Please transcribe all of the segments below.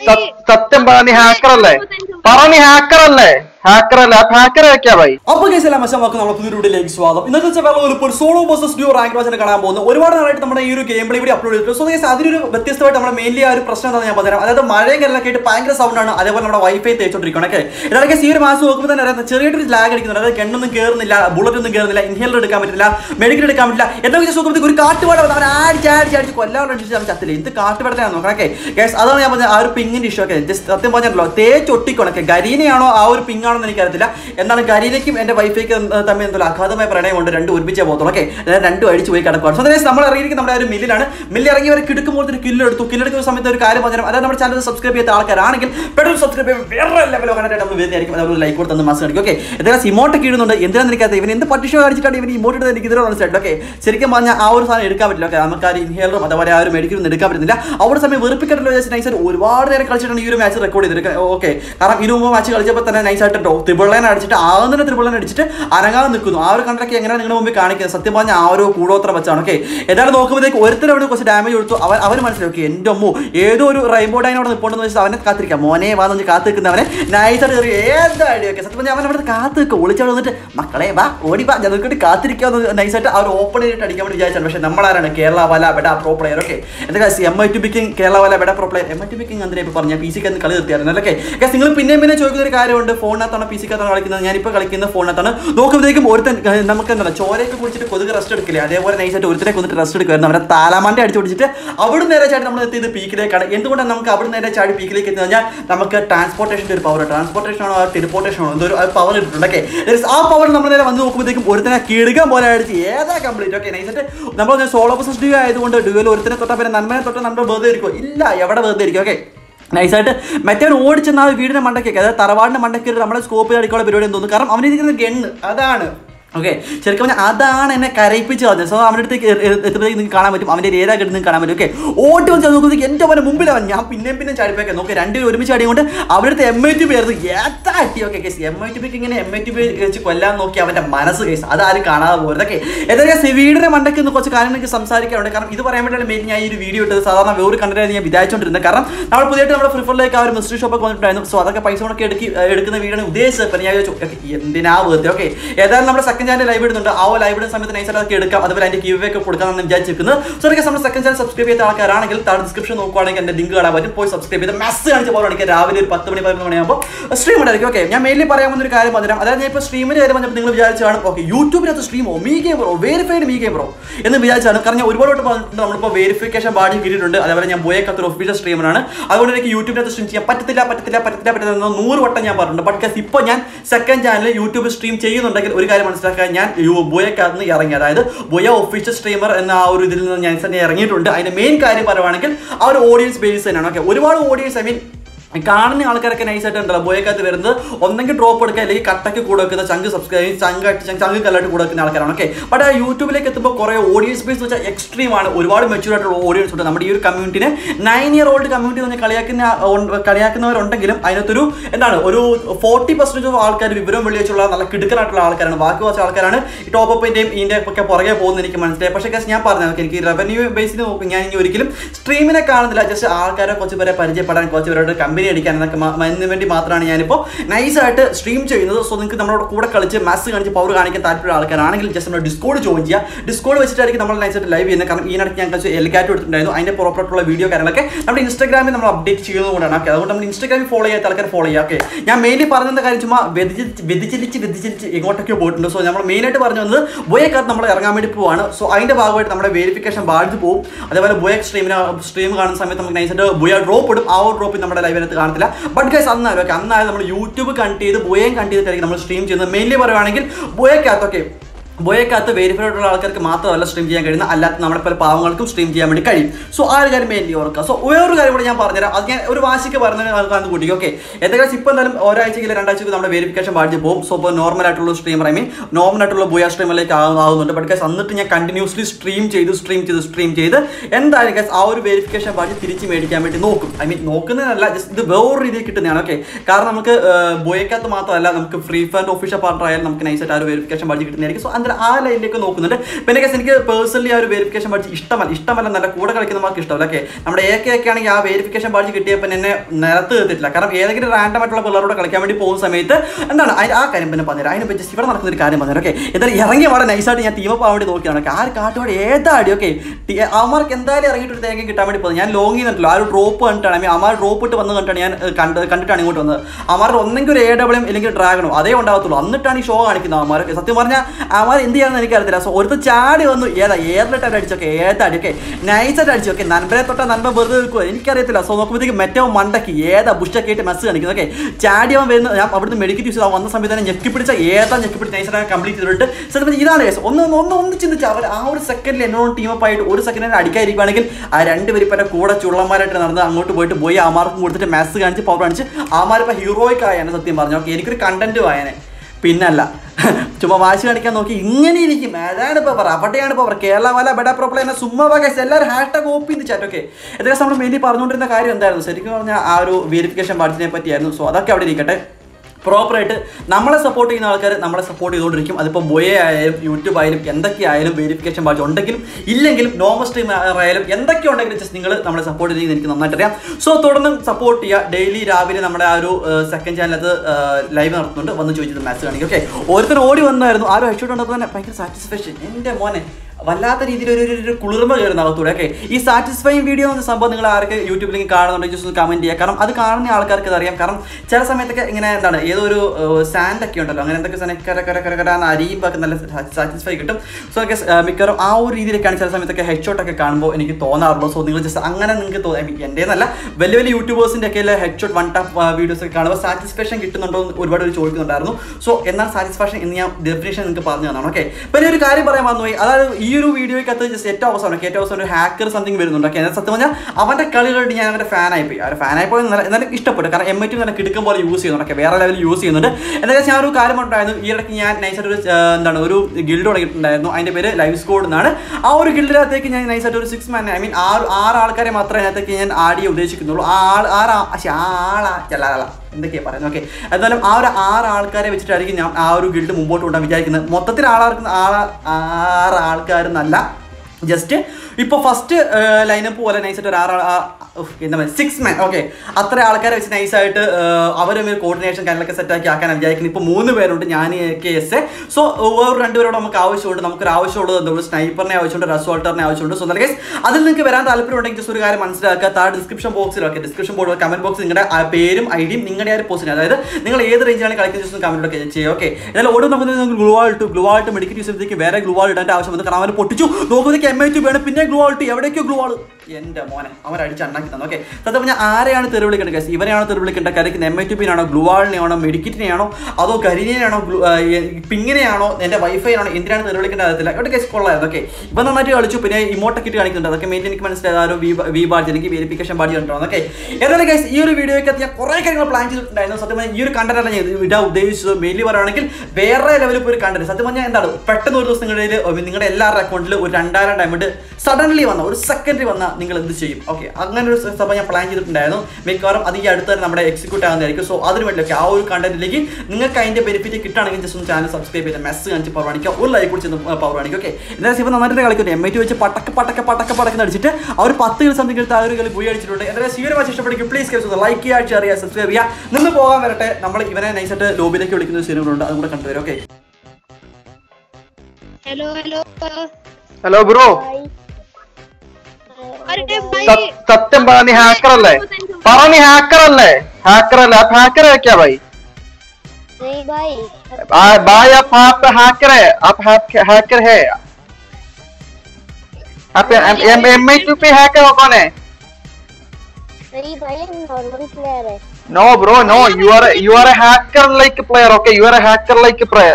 സ- സത്യം പറ നീ ഹാക്കർ അല്ലേ പറ നീ ഹാക്കർ അല്ലേ ഹാക്കർ അല്ലേ ആ ഹാക്കർ ആക്കിയാ ഭായി അപ്പൊ കേസ് എല്ലാം വശമാക്കും നമ്മൾ പുതിയ വീഡിയോയിലേക്ക് സ്വാഗതം ഇന്നത്തെ വെച്ചാൽ വേറെ ഒരു സോളോ ബോസസ് ഡ്യൂ റാങ്ക് വാച്ചിനെ കാണാൻ പോകുന്നു ഒരുപാട് നാളായിട്ട് നമ്മുടെ ഈ ഒരു ഗെയിം പ്ലേ വീഡിയോ അപ്ലോഡ് ചെയ്തിട്ടുണ്ട് സോ കേസ് അതിനൊരു വ്യത്യസ്തമായിട്ട് നമ്മുടെ മെയിൻലി ആ ഒരു പ്രശ്നം എന്താണെന്ന് ഞാൻ പറഞ്ഞുതരാം അതായത് മഴയും കാര്യങ്ങളൊക്കെ ആയിട്ട് ഭയങ്കര സൗണ്ട് ആണ് അതേപോലെ നമ്മുടെ വൈഫൈ തേച്ചോണ്ടിരിക്കണം ഓക്കെ ഇടയ്ക്ക് ഈ ഒരു മാസം നോക്കുമ്പോൾ തന്നെ അറിയാം ചെറിയൊരു ലാഗ് അടിക്കുന്നുണ്ട് അതായത് കണ്ണൊന്നും കയറുന്നില്ല ബുള്ളറ്റ് ഒന്നും കയറുന്നില്ല ഇൻഹേലർ എടുക്കാൻ പറ്റില്ല മെഡിക്കൽ എടുക്കാൻ പറ്റില്ല എന്തൊക്കെ വെച്ച് നോക്കുമ്പോൾ ഒരു കാട്ടുപാട വന്ന് അവൻ അടിച്ച് അടിച്ച് അടിച്ച് കൊല്ലാൻ അടിച്ച് അവൻ ചത്തില്ല എന്ത് കാട്ടുപാടലാണ് നോക്കണം ഓക്കെ ഗൈസ് അതാണ് ഞാൻ പറഞ്ഞത് ആ ഒരു പിങ്ങിന്റെ ഇഷ്യൂ ഒക്കെ ജസ്റ്റ് സത്യം പറഞ്ഞല്ലോ തേച്ചൊട്ടിക്കൊണക്കെ ഗരീനയാണോ ആ ഒരു പിങ്ങാണോ എന്ന് എനിക്കറിയത്തില്ല എന്നാണ് ഗരീനയ്ക്കും എന്റെ വൈഫൈക്കും തമ്മിൽ എന്തോ അഗാധമായ പ്രണയമുണ്ട് രണ്ടും ഒരുമിച്ചേ പോകത്തുള്ളൂ ഓക്കെ അതായത് രണ്ടും അടിച്ച് പോയി കിടക്കുകയാണ് സോ അതായത് നമ്മൾ ഇറങ്ങിയിരിക്കുന്ന നമ്മുടെ ആ ഒരു മില്ലിലാണ് മില്ല് ഇറങ്ങി വരെ കിടക്കുമ്പോൾ ഒരു കില്ലെടുത്തു കില്ലെടുക്കുന്ന സമയത്ത് ഒരു കാര്യം പറഞ്ഞു അതായത് നമ്മുടെ ചാനൽ സബ്സ്ക്രൈബ് ചെയ്ത ആൾക്കാരാണെങ്കിൽ പെട്ടെന്ന് സബ്സ്ക്രൈബ് ചെയ്യും വേറെ ലെവലോ കണ്ടിട്ട് നമ്മൾ വരുന്നതായിരിക്കും അതൊരു ലൈക്ക് കൊടുത്ത് മാസം കാണിക്കും ഓക്കെ എന്തായാലും ഇമോട്ടൊക്കെ ഇടുന്നുണ്ട് എന്തിനാന്ന് എനിക്കത് ഇവൻ എന്ത് പട്ടിഷോ കാണിച്ചിട്ടാണ് ഇവൻ ഇമോട്ട് ഇടുന്നത് എനിക്ക് ഇതിലോ മനസ്സിലായിട്ട് ഓക്കെ ശരിക്കും പറഞ്ഞാൽ ആ ഒരു സാധനം എടുക്കാൻ പറ്റില്ല ഓക്കെ നമുക്ക് ആ ഒരു ഇൻഹേലറും അതുപോലെ ആ ഒരു മെഡിക്കലും എടുക്കാൻ പറ്റുന്നില്ല ആ ഒരു സമയം വെറുപ്പിക്കട്ടല്ലോ വെച്ച് നൈസായിട്ട് ഒരുപാട് നേരം കളിച്ചിട്ടാണ് ഈ ഒരു മാച്ച് റെക്കോർഡ് ചെയ്തിരിക്കുക ഓക്കെ കാരണം ഇതിനു മുമ്പ് മാച്ച് കളിച്ചപ്പോൾ തന്നെ നൈസായിട്ട് ത്രിപിള്ളേനെ അടിച്ചിട്ട് ആകുന്ന ത്രിപിള്ളേനെ അടിച്ചിട്ട് അനങ്ങാതെ നിൽക്കുന്നു ആ ഒരു കണ്ടൊക്കെ എങ്ങനെ നിങ്ങളുടെ മുമ്പിൽ കാണിക്കുന്നത് സത്യം പറഞ്ഞാൽ ആ ഒരു കൂടോത്രം വെച്ചാണ് ഓക്കെ ഏതായാലും നോക്കുമ്പോഴത്തേക്ക് ഒരുത്തരം അവിടെ കുറച്ച് ഡാമേജ് കൊടുത്തു അവൻ അവർ മനസ്സിലാക്കി ഓക്കെ എൻ്റെ അമ്മോ ഏതോ ഒരു റൈൻബോ ഡൈനോട് നിൽപ്പുണ്ടെന്ന് വെച്ചാൽ അവനെ കാത്തിരിക്കാം മോനെ വാന്ന് വെച്ച് കാത്തു നിൽക്കുന്നവനെ നൈസായിട്ട് കയറി ഏതാ അടിയൊക്കെ സത്യം പറഞ്ഞാൽ അവൻ അവിടെ കാത്തു നിൽക്കുക ഒളിച്ചവിടെ വന്നിട്ട് മക്കളെ വാ ഓടി വാ ഞാൻ നോക്കിയിട്ട് കാത്തിരിക്കാന്ന് നൈസായിട്ട് ആ ഒരു ഓപ്പൺ ആയിട്ട് അടിക്കാൻ വേണ്ടി വിചാരിച്ചാണ് പക്ഷേ നമ്മളാരാണ് കേരള വല ബെഡ പ്രോ പ്ലെയർ ഓക്കെ എന്താ എം ഐ ടു ബിക്കിംഗ് കേരള വല ബെഡ പ്രോ പ്ലെയർ എം ഐ ടു ബിക്കിംഗ് എന്തിനാ ഇപ്പോൾ പറഞ്ഞാൽ പി സിക്ക് അന്ന് കളി നിർത്തിയായിരുന്നു അല്ലേ ഗസ് നിങ്ങൾ പിന്നെ പിന്നെ ചോദിക്കുന്ന ഒരു കാര്യമുണ്ട് ഫോണിനകത്താണ് പി സിക്കകത്താണ് കളിക്കുന്നത് ഞാനിപ്പോൾ കളിക്കുന്ന ഫോണിനകത്താണ് നോക്കുമ്പോഴത്തേക്കും ഒരുത്തൻ ഏഹ്, നമുക്ക് എന്താണ് ചോരയൊക്കെ കുടിച്ചിട്ട് കൊതുക് റെസ്റ്റ് എടുക്കില്ലേ അതേപോലെ നൈസായിട്ട് ഒരുത്തരെ കൊന്നിട്ട് റെസ്റ്റ് എടുക്കുമായിരുന്നു അവരെ താലാമാൻ്റെ അടിച്ചു പിടിച്ചിട്ട് അവിടെ നേരെ ചാടി നമ്മൾ എത്തിയത് പീക്കിലേക്കാണ് എന്തുകൊണ്ടാണ് നമുക്ക് അവിടെ നേരെ ചാടി പീക്കിലേക്ക് എത്തി കഴിഞ്ഞാൽ നമുക്ക് ട്രാൻസ്പോർട്ടേഷൻ്റെ ഒരു പവർ ട്രാൻസ്പോർട്ടേഷൻ ആണോ ടെലിപ്പോർട്ടേഷൻ ആണോ എന്തോ ഒരു പവർ ഇട്ടിട്ടുണ്ട് ഓക്കെ ആ പവർ നമ്മൾ നേരെ വന്ന് നോക്കുമ്പോഴത്തേക്കും ഒരുത്തനെ കിടുകാൻ പോലെ അടിച്ച് ഏതാ കംപ്ലീറ്റ് ഓക്കെ നൈസായിട്ട് നമ്മൾ സോളോ ബസ് ഡ്യൂ ആയതുകൊണ്ട് ഡ്യൂവിൽ ഒരുത്തനെ തൊട്ടാൽ പിന്നെ നന്മനെ തൊട്ട് നമ്മുടെ വെറുതെ ഇരിക്കും ഇല്ല എവിടെ വെറുതെ ഇരിക്കും ഓക്കെ നൈസായിട്ട് മറ്റേ ഓടിച്ചെന്ന ആ വീടിന്റെ മണ്ടയ്ക്കൊക്കെ അതായത് തറവാടിന്റെ മണ്ടയ്ക്ക് നമ്മുടെ സ്കോപ്പ് അടിക്കാനുള്ള പരിപാടി എന്ന് തോന്നുന്നു കാരണം അവനിരിക്കുന്ന ഗണ്ണ് അതാണ് ഓക്കെ ശരിക്കും പറഞ്ഞാൽ അതാണ് എന്നെ കരയിപ്പിച്ച് കളഞ്ഞത് സോ അവൻ്റെ അടുത്തേക്ക് എ- എ- എത്തുമ്പോഴത്തേക്ക് നിങ്ങൾക്ക് കാണാൻ പറ്റും അവൻ്റെ ഏതാ കിട്ടുന്ന നിങ്ങൾക്ക് കാണാൻ പറ്റും ഓക്കെ ഓട്ടി വന്ന് നോക്കുമ്പോഴത്തേക്ക് എൻ്റെ അവൻ്റെ മുമ്പിൽ അവൻ ഞാൻ പിന്നെയും പിന്നെ ചാടിപ്പോയൊക്കെ നോക്കി രണ്ടുപേരും ഒരുമിച്ച് അടിയുകൊണ്ട് അവരുടെ അടുത്ത് എം ഐ ടി പി ആയിരുന്നു ഏത്താ അട്ടി okay guys M I T pick ഇങ്ങനെ എം ഐ ടി പി വെച്ച് കൊല്ലാൻ നോക്കി അവൻ്റെ മനസ്സ് കേസ് അതാരും കാണാതെ പോരുത് ഓക്കെ ഏതായാലും വീടിന്റെ മണ്ടയ്ക്ക് നിന്ന് കുറച്ച് കാര്യങ്ങൾ എനിക്ക് സംസാരിക്കാറുണ്ട് കാരണം ഇത് പറയാൻ വേണ്ടിയാണ് മെയിൻ ഞാൻ ഈ ഒരു വീഡിയോ ഇട്ടത് സാധാരണ വേറെ കണ്ടിട്ടാണ് ഞാൻ വിചാരിച്ചുകൊണ്ടിരുന്നത് കാരണം നമ്മൾ പുതിയതായിട്ട് നമ്മുടെ ഫ്രിഫറിലേക്ക് ആ ഒരു മിസ്റ്ററി ഷോപ്പൊക്കെ വന്നിട്ടുണ്ടായിരുന്നു സോ അതൊക്കെ പൈസ കൊണ്ടൊക്കെ എടുക്കി എടുക്കുന്ന വീടാണ് ഉദ്ദേശിച്ചത് അപ്പം ഞാൻ ചോദിച്ചു "Okay, എന്തിനാ വെറുതെ ഓക്കെ ഏതായാലും നമ്മുടെ സെക്കൻഡ് ചാനൽ ലൈവ് ഇടുന്നുണ്ട് ആ ലൈവ് ഇടുന്ന സമയത്ത് നൈസായിട്ട് അതൊക്കെ എടുക്കാം അതുപോലെ അതിന്റെ ക്യൂ ഒക്കെ കൊടുക്കാമെന്ന് വിചാരിച്ചിരിക്കുന്നത് സോ അതൊക്കെ നമ്മുടെ സെക്കൻഡ് ചാനൽ സബ്സ്ക്രൈബ് ചെയ്ത ആൾക്കാരാണെങ്കിൽ താഴെ ഡിസ്ക്രിപ്ഷൻ നോക്കുവാണെങ്കിൽ എന്റെ ലിങ്ക് കാണാൻ പറ്റും പോയി സബ്സ്ക്രൈബ് ചെയ്ത് മെസ്സ് കാണിച്ച് പോലെ എനിക്ക് രാവിലെ ഒരു പത്ത് മണി പതിനൊന്ന് മണിയാകുമ്പോൾ സ്ട്രീം ഉണ്ടായിരിക്കും ഓക്കെ ഞാൻ മെയിൻലി പറയാവുന്ന ഒരു കാര്യം പറഞ്ഞുതരാം അതായത് ഞാൻ ഇപ്പോൾ സ്ട്രീമിന് കാര്യം പറഞ്ഞപ്പോൾ നിങ്ങൾ വിചാരിച്ചാണ് ഓക്കെ യൂട്യൂബിനകത്ത് സ്ട്രീമോ me game bro verified me game bro എന്ന് വിചാരിച്ചാണ് കാരണം ഞാൻ ഒരുപാട് വട്ടം പറഞ്ഞിട്ടുണ്ട് നമ്മളിപ്പോൾ വെരിഫിക്കേഷൻ ബാഡി കിട്ടിയിട്ടുണ്ട് അതേപോലെ ഞാൻ ബോയക്കത്തൊരു ഒഫീഷ്യൽ സ്ട്രീമറാണ് അതുകൊണ്ട് എനിക്ക് യൂട്യൂബിനകത്ത് സ്ട്രീം ചെയ്യാൻ പറ്റത്തില്ല പറ്റത്തില്ല പറ്റത്തില്ല പറ്റത്തില്ല എന്ന് നൂറ് വട്ടം ഞാൻ പറഞ്ഞിട്ടുണ്ട് ബട്ട് ഇപ്പോൾ ഞാൻ സെക്കൻഡ് ചാനലിൽ യൂട്യൂബ് സ്ട്രീം ചെയ്യുന്നുണ്ടെങ്കിൽ ഒരു കാര്യം മനസ്സിലാക്കാൻ ഞാൻ ബോയക്കകത്ത് നിന്ന് ഇറങ്ങി അതായത് ബോയ ഒഫീഷ്യൽ സ്ട്രീമർ എന്ന ആ ഒരു ഇതിൽ നിന്ന് ഞാൻ തന്നെ ഇറങ്ങിയിട്ടുണ്ട് അതിന്റെ മെയിൻ കാര്യം പറയുവാണെങ്കിൽ ആ ഒരു ഓഡിയൻസ് ബേസ് തന്നെയാണ് ഓക്കെ ഒരുപാട് ഓഡിയൻസ് ഐ മീൻ കാണുന്ന ആൾക്കാരൊക്കെ നൈസായിട്ട് ഉണ്ടല്ലോ ബോയക്കകത്ത് വരുന്നത് ഒന്നെങ്കിൽ ഡ്രോപ്പ് എടുക്കുക അല്ലെങ്കിൽ കട്ടക്ക് കൂടെ വെക്കുന്ന ചങ്ക് സബ്സ്ക്രൈബ് ചങ്കായിട്ട് ചങ്ക് കല്ലായിട്ട് കൂടെ വെക്കുന്ന ആൾക്കാരാണ് ഓക്കെ ബട്ട് ആ യൂട്യൂബിലേക്ക് എത്തുമ്പോൾ കുറേ ഓഡിയൻസ് ബേസ് വെച്ചാൽ എക്സ്ട്രീം ആണ് ഒരുപാട് മെച്ചൂർ ആയിട്ടുള്ള ഓഡിയൻസ് ഉണ്ട് നമ്മുടെ ഈ ഒരു കമ്മ്യൂണിറ്റിനെ നയൻ ഇയർ ഓൾഡ് കമ്മ്യൂണിറ്റി എന്ന് കളിയാക്കുന്ന ഉൺ- കളിയാക്കുന്നവരുണ്ടെങ്കിലും അതിനകത്തൊരു എന്താണ് ഒരു ഫോർട്ടി പെർസെൻറ്റേജ് ഓഫ് ആൾക്കാർ വിവരം വെള്ളിച്ചുള്ള നല്ല കിടുക്കനായിട്ടുള്ള ആൾക്കാരാണ് ബാക്കി കുറച്ച് ആൾക്കാരാണ് ഈ ടോപ്പ് അപ്പിന്റെയും ഇതിന്റെ ഒക്കെ പുറകെ പോകുന്ന എനിക്ക് മനസ്സിലായി പക്ഷേ guys, ഞാൻ പറഞ്ഞു എനിക്ക് റവന്യൂ ബേസിൽ നോക്കും ഞാൻ ഇനി ഒരിക്കലും സ്ട്രീമിനെ കാണുന്നില്ല ജസ്റ്റ് ആൾക്കാരെ കുറച്ച് പേരെ പരിചയപ്പെടാൻ കുറച്ച് പേരോട് കമ്പനി അടിക്കാൻ എന്നൊക്കെ മ- അതിന് വേണ്ടി മാത്രമാണ് ഞാനിപ്പോൾ നൈസായിട്ട് സ്ട്രീം ചെയ്യുന്നത് സോ നിങ്ങൾക്ക് നമ്മളോട് കൂടെ കളിച്ച് മാസ് കാണിച്ച് പവർ കാണിക്കാൻ താല്പര്യമുള്ള ആൾക്കാരാണെങ്കിൽ ജസ്റ്റ് നമ്മുടെ ഡിസ്കോഡ് ജോയിൻ ചെയ്യുക ഡിസ്കോഡ് വെച്ചിട്ടായിരിക്കും നമ്മൾ നൈസായിട്ട് ലൈവ് ചെയ്യുന്നത് കാരണം ഇതിനിടയ്ക്ക് ഞാൻ കുറച്ച് എൽഗാറ്റ് എടുത്തിട്ടുണ്ടായിരുന്നു അതിന്റെ പ്രോപ്പറായിട്ടുള്ള വീഡിയോ കാര്യങ്ങളൊക്കെ നമ്മുടെ ഇൻസ്റ്റാഗ്രാമിൽ നമ്മൾ അപ്ഡേറ്റ് ചെയ്യുന്നതുകൊണ്ടാണ് ഓക്കെ അതുകൊണ്ട് നമ്മൾ ഇൻസ്റ്റാഗ്രാമിൽ ഫോളോ ചെയ്യാത്ത ആൾക്കാർ ഫോളോ ചെയ്യുക ഓക്കെ ഞാൻ മെയിൻലി പറഞ്ഞ കാര്യം ചുമ്മാ വ്യതിചലിച്ച് വ്യതിചലിച്ച് വ്യതിചലിച്ച് എങ്ങോട്ടൊക്കെ പോയിട്ടുണ്ട് സോ നമ്മൾ മെയിനായിട്ട് പറഞ്ഞു വന്നത് ബോയക്കകത്ത് നമ്മൾ ഇറങ്ങാൻ വേണ്ടി പോവാണ് സോ അതിന്റെ ഭാഗമായിട്ട് നമ്മുടെ വെരിഫിക്കേഷൻ ബാധിച്ച് പോകും അതേപോലെ ബോയക് സ്ട്രീമിന് സ്ട്രീം കാണുന്ന സമയത്ത് നമുക്ക് നൈസായിട്ട് ബോയ ഡ്രോപ്പ് ഇടും ആ ഒരു ഡ്രോപ്പ് നമ്മുടെ ലൈവിനകത്ത് കാണത്തില്ല ബട്ട് ഗൈസ് അന്നാലും ഓക്കെ അന്നാലും നമ്മൾ യൂട്യൂബ് കണ്ട് ചെയ്ത് ബോയം കണ്ട് ചെയ്തിട്ടായിരിക്കും നമ്മൾ സ്ട്രീം ചെയ്യുന്നത് മെയിൻലി പറയുവാണെങ്കിൽ ബോയക്കകത്ത് ഓക്കെ ബോയക്കകത്ത് വെരിഫൈഡ് ആയിട്ടുള്ള ആൾക്കാർക്ക് മാത്രമല്ല സ്ട്രീം ചെയ്യാൻ കഴിയുന്ന അല്ലാത്ത നമ്മുടെ പല പാവങ്ങൾക്കും സ്ട്രീം ചെയ്യാൻ വേണ്ടി കഴിയും സോ ആ ഒരു കാര്യം മെയിൻലി ഓർക്കുക സോ വേറൊരു കാര്യം കൂടി ഞാൻ പറഞ്ഞുതരാം അത് ഞാൻ ഒരു വാശിക്ക് പറഞ്ഞ ആൾക്കാർ കൂട്ടി ഓക്കെ എന്തെങ്കിലും ഇപ്പോൾ എന്തായാലും ഒരാഴ്ചയ്ക്ക് രണ്ടാഴ്ചക്ക് നമ്മുടെ വെരിഫിക്കേഷൻ ബാഡ്ജ് പോകും സോ ഇപ്പോൾ നോർമൽ ആയിട്ടുള്ള സ്ട്രീമർ ഐ മീൻ നോർമൽ ആയിട്ടുള്ള ബോയ സ്ട്രീമിലേക്ക് ആകുന്നുണ്ട് ബട്ട് ഗൈസ് എന്നിട്ട് ഞാൻ കണ്ടിന്യൂസ്ലി സ്ട്രീം ചെയ്ത് സ്ട്രീം ചെയ്ത് സ്ട്രീം ചെയ്ത് എന്തായാലും ഗൈസ് ആ ഒരു വെരിഫിക്കേഷൻ ബാഡ്ജ് തിരിച്ച് മേടിക്കാൻ വേണ്ടി നോക്കും ഐ മീൻ നോക്കുന്നതല്ല ജസ്റ്റ് ഇത് വേറൊരു രീതിയിൽ കിട്ടുന്നതാണ് ഓക്കെ കാരണം നമുക്ക് ബോയക്കകത്ത് മാത്രമല്ല നമുക്ക് ഫ്രീ ഫണ്ട് ഒഫീഷ്യൽ പാർട്ണർ ആയാലും നമുക്ക് നൈസായിട്ട് ആ ഒരു വെരിഫിക്കേഷൻ ബാഡ്ജ് കിട്ടുന്നതായിരിക്കും സോ അതിൽ സത്യത്തിൽ ആ ലൈനിലേക്ക് നോക്കുന്നുണ്ട് പിന്നെ guys, എനിക്ക് പേഴ്സണലി ആ ഒരു വെരിഫിക്കേഷൻ ബാഡ്ജ് ഇഷ്ടമല്ല ഇഷ്ടമല്ല നല്ല കൂടെ കളിക്കുന്ന മാർക്ക് ഇഷ്ടമല്ല ഓക്കെ നമ്മുടെ എ കെ ഒക്കെ ആണെങ്കിൽ ആ വെരിഫിക്കേഷൻ ബാഡ്ജ് കിട്ടിയപ്പോൾ എന്നെ നിലത്ത് തീർത്തിട്ടില്ല കാരണം ഏതെങ്കിലും റാൻഡം ആയിട്ടുള്ള പിള്ളേരോട് കളിക്കാൻ വേണ്ടി പോകുന്ന സമയത്ത് എന്താണ് അതിന് ആ കാര്യം പിന്നെ പറഞ്ഞുതരാം അതിനെ പറ്റി ഇവിടെ നടക്കുന്ന ഒരു കാര്യം പറഞ്ഞു ഓക്കെ എന്തായാലും ഇറങ്ങിയ പാടെ നൈസായിട്ട് ഞാൻ ടീമപ്പ് ആവാൻ വേണ്ടി നോക്കിയാണ് ഓക്കെ ആ ഒരു കാട്ടുപാട് ഏതാടി ഓക്കെ അവന്മാർക്ക് എന്തായാലും ഇറങ്ങിയിട്ട് ഒരു തേങ്ങ കിട്ടാൻ വേണ്ടി പോകുന്നത് ഞാൻ ലോങ് ചെയ്യുന്നുണ്ടല്ലോ ആ ഒരു ഡ്രോപ്പ് കണ്ടിട്ടാണ് I mean, അമാർ ഡ്രോപ്പ് ഇട്ട് വന്ന് കണ്ടിട്ടാണ് ഞാൻ ഏഹ്, കണ്ട് കണ്ടിട്ടാണ് ഇങ്ങോട്ട് വന്നത് അമാരുടെ ഒന്നെങ്കിൽ ഒരു എ ഡബ്ല്യൂം അല്ലെങ്കിൽ ഡ്രാഗണോ അതേ ഉണ്ടാകത്തുള്ളൂ എന്നിട്ടാണ് ഈ ഷോ കാണിക്കുന്നത് അമാരൊക്കെ സത്യം പറഞ്ഞാൽ അമാർ എന്ത് ചെയ്യാന്ന് എനിക്കറിയത്തില്ല സോ ഒരുത്ത ചാടി വന്നു ഏതാ ഏറിലിട്ടാണ് അടിച്ചൊക്കെ ഏതാടി ഓക്കെ നൈസായിട്ട് അടിച്ചു ഓക്കെ നൻപരെ തൊട്ട നൻപ വെറുതെ നിൽക്കുക എനിക്കറിയത്തില്ല സോ നോക്കുമ്പോഴത്തേക്ക് മറ്റേ മണ്ടക്കി ഏതാ ബുഷൊക്കെ ആയിട്ട് മെസ്സ് കാണിക്കുന്നത് ഓക്കെ ചാടി അവൻ വരുന്ന ഞാൻ അവിടുന്ന് മെഡിക്കൽ യൂസ് ചെയ്ത് വന്ന സമയത്ത് തന്നെ ഞെക്കി പിടിച്ച ഏതാ ഞെക്കി പിടിച്ച് നൈസായിട്ട് കംപ്ലീറ്റ് ചെയ്തിട്ട് സത്യം ഇതാണ് കേസ് ഒന്ന് ഒന്ന് ഒന്ന് ഒന്ന് ചിന്തിച്ച് അവർ ആ ഒരു സെക്കൻഡിൽ എന്നോട് ടീമപ്പ് ആയിട്ട് ഒരു സെക്കൻഡിൽ അടിക്കാതിരിക്കുകയാണെങ്കിൽ ആ രണ്ടുപേരും ഇപ്പം കൂടെ ചുള്ളന്മാരായിട്ട് നടന്ന് അങ്ങോട്ട് പോയിട്ട് പോയി ആമാർക്കും കൊടുത്തിട്ട് മെസ്സ് കാണിച്ച് പവർ കാണിച്ച് ആമാരിപ്പോൾ ഹീറോയിക് ആയാണ് സത്യം പറഞ്ഞു ഓക്കെ എനിക്കൊരു കണ്ടന്റ് ആയനെ പിന്നല്ല ചുമ്മാ വാശി കാണിക്കാൻ നോക്കി ഇങ്ങനെ ഇരിക്കും അതാണ് ഇപ്പോൾ പറ അവിടെയാണ് ഇപ്പോൾ കേരള വല ബെഡ പ്രോബ്ലം എന്നെ സുമ്മാ വകസ് എല്ലാവരും ഹാഷ്ടാഗ് ഓപ്പി ചെയ്ത് ചാറ്റ് ഓക്കെ ഏകദേശം നമ്മൾ മെയിൻലി പറഞ്ഞുകൊണ്ടിരുന്ന കാര്യം എന്തായിരുന്നു ശരിക്കും പറഞ്ഞാൽ ആ ഒരു വെരിഫിക്കേഷൻ ബാഡ്ജിനെ പറ്റിയായിരുന്നു സോ അതൊക്കെ അവിടെ ഇരിക്കട്ടെ പ്രോപ്പറായിട്ട് നമ്മളെ സപ്പോർട്ട് ചെയ്യുന്ന ആൾക്കാർ നമ്മളെ സപ്പോർട്ട് ചെയ്തുകൊണ്ടിരിക്കും അതിപ്പോൾ ബൊയ ആയാലും യൂട്യൂബ് ആയാലും എന്തൊക്കെ ആയാലും വെരിഫിക്കേഷൻ ബാഡ്ജ് ഉണ്ടെങ്കിലും ഇല്ലെങ്കിലും നോമൽ സ്ട്രീം ആയാലും എന്തൊക്കെ ഉണ്ടെങ്കിലും ജസ്റ്റ് നിങ്ങൾ നമ്മളെ സപ്പോർട്ട് ചെയ്യുന്നത് എനിക്ക് നന്നായിട്ട് അറിയാം സോ തുടർന്നും സപ്പോർട്ട് ചെയ്യുക ഡെയിലി രാവിലെ നമ്മുടെ ആ ഒരു സെക്കൻഡ് ചാനലത് ലൈവ് നടത്തുന്നുണ്ട് വന്ന് ചോദിച്ചിട്ട് മാച്ച് കാണിക്കും ഓക്കെ ഓരോരുത്തർ ഓടി വന്നായിരുന്നു ആ ഒരു ഹെഡ്ഷോട്ട് കണ്ടപ്പോൾ തന്നെ ഭയങ്കര സാറ്റിസ്ഫാക്ഷൻ എൻ്റെ മോനെ വല്ലാത്ത രീതിയിൽ ഒരു ഒരു- ഒരു കുളിർമ കയറുന്ന അകത്തൂടെ ഓക്കെ ഈ സാറ്റിസ്ഫൈങ് വീഡിയോ എന്ന സംഭവം നിങ്ങൾ ആർക്ക് യൂട്യൂബിലേക്ക് കാണുന്നുണ്ടെങ്കിൽ ജസ്റ്റ് ഒന്ന് കമന്റ് ചെയ്യുക കാരണം അത് കാണുന്ന ആൾക്കാർക്ക് അത് അറിയാം കാരണം ചില സമയത്തൊക്കെ ഇങ്ങനെ എന്താണ് ഏതോ ഒരു സാൻഡ് ഒക്കെ ഉണ്ടല്ലോ അങ്ങനെ എന്തൊക്കെ സാധനം കര കര കര കര എന്ന് അരിയുമ്പോൾ ഒക്കെ നല്ല സാറ്റിസ്ഫൈ കിട്ടും സോ ഒക്കെ മിക്കവാറും ആ ഒരു രീതിയിലൊക്കെയാണ് ചില സമയത്തൊക്കെ ഹെഡ് ഷോട്ട് ഒക്കെ കാണുമ്പോൾ എനിക്ക് തോന്നാറുള്ളൂ സോ നിങ്ങൾ ജസ്റ്റ് അങ്ങനെ നിങ്ങൾക്ക് തോന്നി എൻ്റെ എന്നല്ല വലിയ വലിയ യൂട്യൂബേഴ്സിൻ്റെ ഒക്കെ headshot one tap videos ഒക്കെ കാണുമ്പോൾ സാറ്റിസ്ഫാക്ഷൻ കിട്ടുന്നുണ്ടോ എന്ന് ഒരുപാട് പേര് ചോദിക്കുന്നുണ്ടായിരുന്നു സോ എന്നാൽ സാറ്റിസ്ഫാക്ഷൻ എന്ന് ഞാൻ ഡെഫിനേഷൻ നിങ്ങൾക്ക് പറഞ്ഞു തന്നാണ് ഓക്കെ പിന്നെ ഒരു കാര്യം പറയാൻ വന്നുപോയി അതായത് ഈ ഒരു വീഡിയോയ്ക്കകത്ത് ജസ്റ്റ് ഏറ്റവും അവസാനം ഒക്കെ ഏറ്റവും അവസാനം ഒരു ഹാക്കർ സംതിങ് വരുന്നുണ്ട് ഓക്കെ എന്നാൽ സത്യം പറഞ്ഞാൽ അവൻ്റെ കളികളുടെ ഞാൻ അവൻ്റെ ഫാനായി പോയി അവരുടെ ഫാനായി പോയി എന്നല്ല എന്നാലും ഇഷ്ടപ്പെട്ടു കാരണം എം ഐ ടി നല്ല കിടക്കും പോലെ യൂസ് ചെയ്യുന്നുണ്ട് ഒക്കെ വേറെ ലെവലിൽ യൂസ് ചെയ്യുന്നുണ്ട് എന്തായാലും ഞാൻ ഒരു കാര്യം ഉണ്ടായിരുന്നു ഈ ഇടയ്ക്ക് ഞാൻ നൈസായിട്ട് ഒരു ആ, എന്താണ് ഒരു ഗിൽഡ് തുടങ്ങിയിട്ടുണ്ടായിരുന്നു അതിൻ്റെ പേര് ലൈവ് സ്കോഡ് എന്നാണ് ആ ഒരു ഗിൽഡിനകത്തേക്ക് ഞാൻ നൈസായിട്ട് ഒരു സിക്സ് മാൻ ഐ മീൻ ആറ് ആറ് ആൾക്കാരെ മാത്രമേ അതിനകത്തേക്ക് ഞാൻ ആഡ് ചെയ്യാൻ ഉദ്ദേശിക്കുന്നുള്ളൂ ആ ആൾ ആറ് ആ- ശ്ശെ, ആ ആളാ ചെല്ല എന്തൊക്കെയാ പറയുന്നത് ഓക്കെ എന്നാലും ആ ഒരു ആറ് ആൾക്കാരെ വെച്ചിട്ടായിരിക്കും ഞാൻ ആ ഒരു ഗിൽഡ് മുമ്പോട്ട് കൊണ്ടുപോകാൻ വിചാരിക്കുന്നത് മൊത്തത്തിൽ ആളാർക്കുന്ന ആള് ആറ് ആൾക്കാരെന്നല്ല ജസ്റ്റ് ഇപ്പോൾ ഫസ്റ്റ് ലൈനപ്പ് പോലെ നൈസായിട്ട് ഒരു ആറ് ആ- ഉഫ്, എന്താ പറയുക സിക്സ് മാൻ ഓക്കെ അത്ര ആൾക്കാരെ വെച്ച് നൈസായിട്ട് അവർ തമ്മിൽ കോർഡിനേഷൻ കാര്യങ്ങളൊക്കെ സെറ്റാക്കി ആക്കാനാണ് വിചാരിക്കുന്നത് ഇപ്പോൾ മൂന്ന് പേരുണ്ട് ഞാൻ കെ എസ് എ സോ വേറെ രണ്ടുപേരോട് നമുക്ക് ആവശ്യമുണ്ട് നമുക്കൊരു ആവശ്യമുള്ളത് എന്താ ഒരു സ്നൈപ്പറിനെ ആവശ്യമുണ്ട് ഒരു അസോൾട്ടറിനെ ആവശ്യമുണ്ട് സോ നല്ല അതിൽ നിങ്ങൾക്ക് വരാൻ താല്പര്യം ഉണ്ടെങ്കിൽ ജസ്റ്റ് ഒരു കാര്യം മനസ്സിലാക്കുക താഴെ ഡിസ്ക്രിപ്ഷൻ ബോക്സിൽ ഒക്കെ ഡിസ്ക്രിപ്ഷൻ ബോർഡ് കമന്റ് ബോക്സിൽ നിങ്ങളുടെ ആ പേരും ഐ ഡിയും നിങ്ങളുടെ ആ ഒരു പോസ്റ്റിന് അതായത് നിങ്ങൾ ഏത് റേഞ്ചിലാണ് കളിക്കുന്നത് ജസ്റ്റ് കമന്റ് ഒക്കെ ചെയ്യുക ഓക്കെ എന്നാലും ഓടും നമുക്ക് നിങ്ങൾ glue alt glue alt medical use ചെയ്തേക്ക് വേറെ ഗ്ലൂ ആൾ ഇടാൻ ആവശ്യം വന്നു കാരണം അവൻ പൊട്ടിച്ചു നോക്കുമ്പോഴേക്ക് എം ഐ ടി വേണം പിന്നെ ഗ്ലൂ ആൾട്ട് എവിടേക്കോ ഗ്ലൂ ആൾ എന്റെ മോനെ അവൻ അടിച്ച് അണ്ണാക്കി തന്നു ഓക്കെ സത്യം പറഞ്ഞാൽ ആരെയാണ് തെറി വിളിക്കേണ്ടത് guys? ഇവനെയാണോ തെറി വിളിക്കേണ്ടത് കരയ്ക്ക് എം ഐ ടി പിന്നാണോ ഗ്ലൂ ആളിനെയാണോ മെഡിക്കറ്റിനെയാണോ അതോ കരിനെയാണോ പിങ്ങിനെയാണോ എന്റെ വൈഫൈനാണോ എന്തിനാണ് തെറി വിളിക്കേണ്ടത് അറിയത്തില്ല ഇവിടെ കേസ് കൊള്ളായിരുന്നു ഓക്കെ ഇവൻ നന്നായിട്ട് കളിച്ചു പിന്നെ ഇമോട്ടൊക്കെ ഇട്ട് കാണിക്കുന്നുണ്ട് അതൊക്കെ മെയിൻ എനിക്ക് മനസ്സിലായത് ആ ഒരു വി ബാഡ്ജ് എനിക്ക് വെരിഫിക്കേഷൻ ബാഡ്ജ് കണ്ടോ ഓക്കെ ഏതായാലും ഗൈസ് ഈ ഒരു വീഡിയോയ്ക്ക് ഞാൻ കുറേ കാര്യങ്ങൾ പ്ലാൻ ചെയ്തിട്ടുണ്ടായിരുന്നു സത്യം പറഞ്ഞാൽ ഈ ഒരു കണ്ടന്റ് അല്ല ഞാൻ ഇത് ഇടാൻ ഉദ്ദേശിച്ചത് മെയിൻലി പറയുകയാണെങ്കിൽ വേറെ ലെവലിൽ പോയി ഒരു കണ്ടന്റ് സത്യം പറഞ്ഞാൽ എന്താണ് പെട്ടെന്ന് ഒരു ദിവസം നിങ്ങളുടെ കയ്യില് നിങ്ങളുടെ എല്ലാവരുടെ അക്കൗണ്ടിൽ ഒരു രണ്ടായിരം ഡയമണ്ട് സഡൻലി വന്ന ഒരു സെക്കൻഡറി വന്ന നിങ്ങൾ എന്ത് ചെയ്യും ഓക്കെ അങ്ങനെ ഒരു സംഭവം ഞാൻ പ്ലാൻ ചെയ്തിട്ടുണ്ടായിരുന്നു മിക്കവാറും അത് ഈ അടുത്ത് തന്നെ നമ്മുടെ എക്സിക്യൂട്ട് ആകുന്നതായിരിക്കും സോ അതിന് വേണ്ടിയൊക്കെ ആ ഒരു കണ്ടന്റിലേക്ക് നിങ്ങൾക്ക് അതിന്റെ ബെനിഫിറ്റ് കിട്ടുകയാണെങ്കിൽ ജസ്റ്റ് ഒന്ന് ചാനൽ സബ്സ്ക്രൈബ് ചെയ്ത് മെസ്സ് കാണിച്ച് പവർ കാണിക്കുക ഒരു ലൈക്ക് കൂടി ചെന്ന് പവർ കാണിക്കുക ഓക്കെ എന്തായാലും ഇവ നന്നായിട്ട് കളിക്കുന്നത് എം ഐ ടി വെച്ച് പട്ടക്ക പട്ടക്ക പട്ടക്ക പടക്കുന്ന അടിച്ചിട്ട് ആ ഒരു പത്ത് കിലോ സംതിങ് എടുത്ത് ആ ഒരു കളി പോയി അടിച്ചിട്ടുണ്ട് എന്തായാലും ഈ ഒരു വാച്ച് ഇഷ്ടപ്പെടുമെങ്കിൽ പ്ലീസ് കേസ് ലൈക്ക് ചെയ്യുക ഷെയർ ചെയ്യുക സബ്സ്ക്രൈബ് ചെയ്യുക നിന്ന് പോകാൻ വരട്ടെ നമ്മൾ ഇവനെ നൈസായിട്ട് ലോബിലേക്ക് വിളിക്കുന്ന ഒരു സീനുകളുണ്ട് അതും കൂടെ കണ്ടുവരും okay hello hello hello bro अरे भाई സത്യം പറ നീ ഹാക്കർ അല്ലേ പറ നീ ഹാക്കർ അല്ലേ ഹാക്കർ അല്ലേ आप हैकर है क्या भाई नहीं भाई आ, भाई आप आप हैकर है आप हैकर है आप एम एम आई टू पे हैकर हो कौन है नहीं भाई नॉर्मल प्लेयर है No, bro, no. You are a, you are a hacker-like player. Okay, you are a hacker-like player.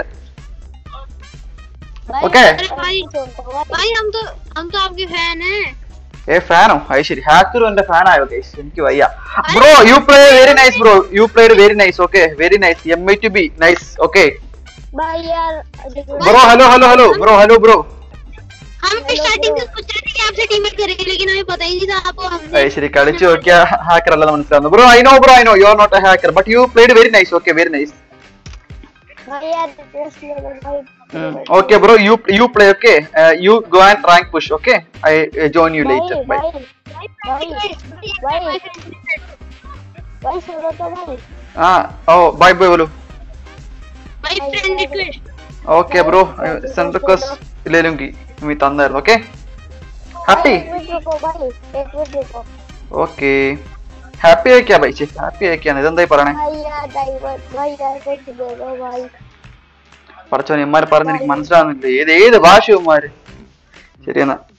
भाई Okay. अरे भाई भाई हम तो हम तो आपके फैन हैं ഏ ഫാനോ അത് ശരി ഹാക്കർ എന്റെ ഫാൻ ആയോ ഗൈസ് എനിക്ക് വയ്യ bro you play very nice bro you played very nice okay very nice am I to be nice okay भाई यार bro hello hello hello bro hello bro हम स्टार्टिंग से सोच रहे थे कि आपसे टीममेट करेंगे लेकिन हमें पता ही नहीं था आपको हमने അത് ശരി കളിച്ചു നോക്കിയ ഹാക്കർ അല്ലെന്ന് മനസ്സിലാവുന്നു bro I know bro I know you are not a hacker but you played very nice okay very nice भैया रिक्वेस्ट ले लो भाई okay bro you you play okay you go and rank push okay I join you later bye भाई भाई भाई भाई सुनो तो भाई ആ ഓ ബൈ ബൈ ബോലു My friend request. Okay bro send request ഇല്ലെങ്കിലും നീ തന്നായിരുന്നു ഓക്കെ ഹാപ്പി एक मिनट रुको भाई एक मिनट रुको ഓക്കെ ഹാപ്പി ആയിക്കാ ബൈ ഹാപ്പി ആയിക്കാണ് ഇതെന്തായി പറയണേ भैया डाइवर भैया कुछ दे दो भाई പറച്ചോനെ ഇമ്മാര് പറഞ്ഞ എനിക്ക് മനസ്സിലാവുന്നില്ല ഏത് ഏത് ഭാഷ ഇമ്മാര് ശരിയെന്നാ